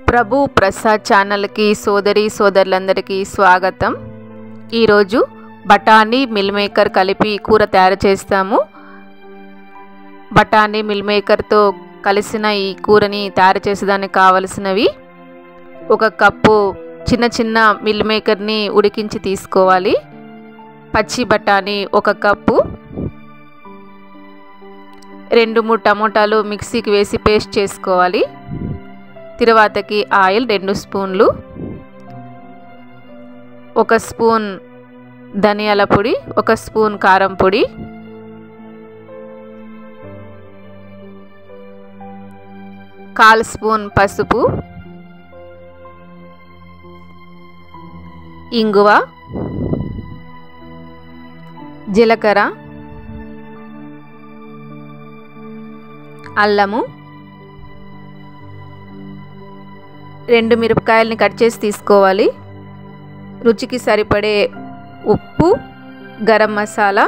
ప్రభు ప్రసాద్ ఛానల్కి సోదరి సోదరులందరికీ స్వాగతం ఈరోజు బఠానీ మిల్ మేకర్ కలిపి కూర తయారు చేస్తాము బఠానీ మిల్ మేకర్తో కలిసిన ఈ కూరని తయారు చేసేదానికి కావలసినవి ఒక కప్పు చిన్న చిన్న మిల్ మేకర్ని ఉడికించి తీసుకోవాలి పచ్చి బఠానీ ఒక కప్పు రెండు మూడు టమోటాలు మిక్సీకి వేసి పేస్ట్ చేసుకోవాలి తిరువాతకి ఆయిల్ రెండు స్పూన్లు ఒక స్పూన్ ధనియాల పొడి ఒక స్పూన్ కారం పొడి కాల్ స్పూన్ పసుపు ఇంగువ జీలకర్ర అల్లము రెండు మిరపకాయలని కట్ చేసి తీసుకోవాలి రుచికి సరిపడే ఉప్పు గరం మసాలా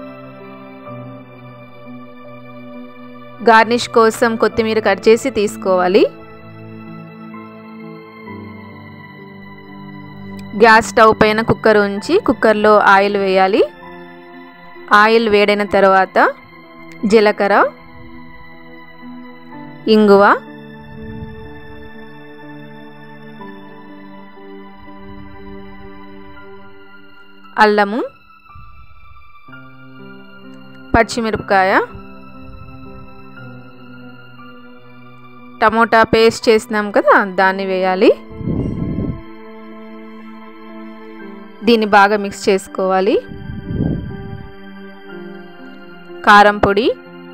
గార్నిష్ కోసం కొత్తిమీర కట్ చేసి తీసుకోవాలి గ్యాస్ స్టవ్ పైన కుక్కర్ ఉంచి కుక్కర్లో ఆయిల్ వేయాలి ఆయిల్ వేడైన తర్వాత జీలకర్ర ఇంగువ అల్లము పచ్చిమిరపకాయ టమోటా పేస్ట్ చేసినాం కదా దాన్ని వేయాలి దీన్ని బాగా మిక్స్ చేసుకోవాలి కారం పొడి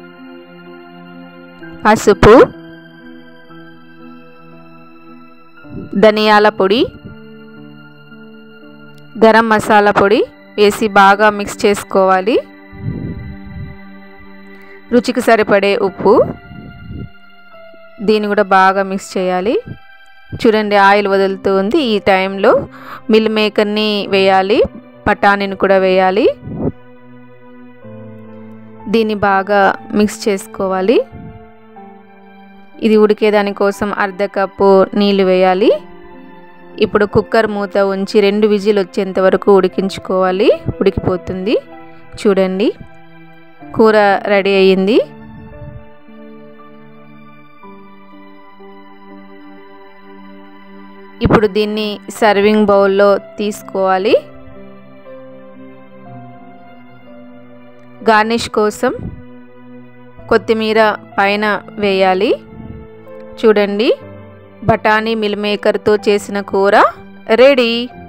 పసుపు ధనియాల పొడి గరం మసాలా పొడి వేసి బాగా మిక్స్ చేసుకోవాలి రుచికి సరిపడే ఉప్పు దీన్ని కూడా బాగా మిక్స్ చేయాలి చూడండి ఆయిల్ వదులుతూ ఉంది ఈ టైంలో మిల్ మేకర్ని వేయాలి పటానీని కూడా వేయాలి దీన్ని బాగా మిక్స్ చేసుకోవాలి ఇది ఉడికేదాని కోసం అర్ధ కప్పు నీళ్ళు వేయాలి ఇప్పుడు కుక్కర్ మూత ఉంచి రెండు విజిల్ వచ్చేంత వరకు ఉడికించుకోవాలి ఉడికిపోతుంది చూడండి కూర రెడీ అయ్యింది ఇప్పుడు దీన్ని సర్వింగ్ బౌల్లో తీసుకోవాలి గార్నిష్ కోసం కొత్తిమీర పైన వేయాలి చూడండి బఠానీ మిల్ మేకర్తో చేసిన కూర రెడీ